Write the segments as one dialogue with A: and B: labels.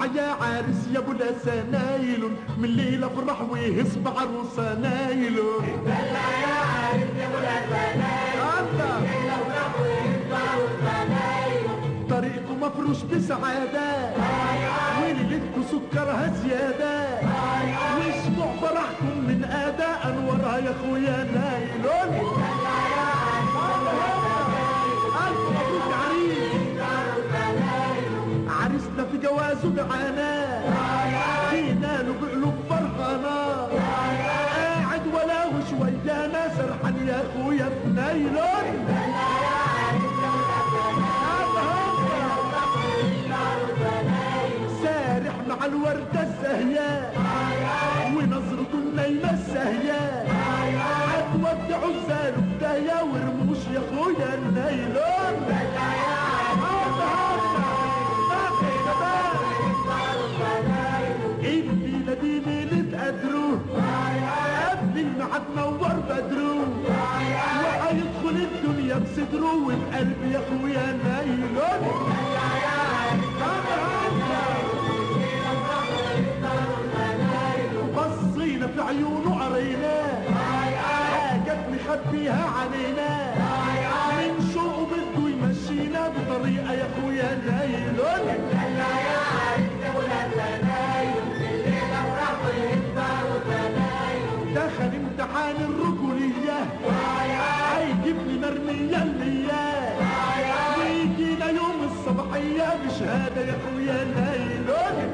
A: يا عارس يا ابو سنايل من ليله فرح ويهز بعروسه نايل
B: دلع يا عارف يا ابو الاسنايل
A: الله
B: ليلة فرح ويطلع والفنايل
A: طريقكم مفروش بسعادة وليلتكم سكرها زيادة واسبوع فرحكم من أداء أنورها يا أخويا نايلون ألف مبروك عريس عريسنا في جوازه بعاناة جينا له بقلوب فرحانة قاعد ولا وشويانا سرحان يا أخويا في نايلون سارح مع الوردة الزهياء ونظرته النايمة السهياء هتودع الزال بداية ورموش يا اخويا النايلون الليلة دي ليلة قدره قبل الميعاد نور بدره وهيدخل الدنيا بصدره وبقلبي يا اخويا نايلون بصينا في عيونه قريناه حاجات مخبيها علينا من شوقه بده يمشينا بطريقة يا اخويا نايلون دخل امتحان الرجولية هيجيبني مرمية اللية ويجينا يوم الصباحية بشهادة يا اخويا نايلون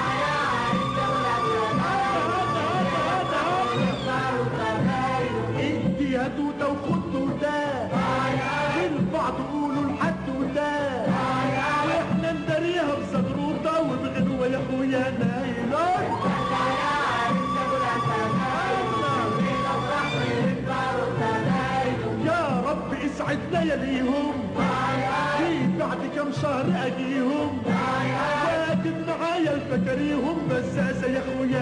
A: انت يا توته وخد توته للبعض قولوا لحد توته واحنا نداريها بزغروطه وبغنوه يا اخويا نايلون يا رب اسعدنا يا ليهم في بعد كم شهر اجيهم واجد معايا الفكريهم بزازه يا اخويا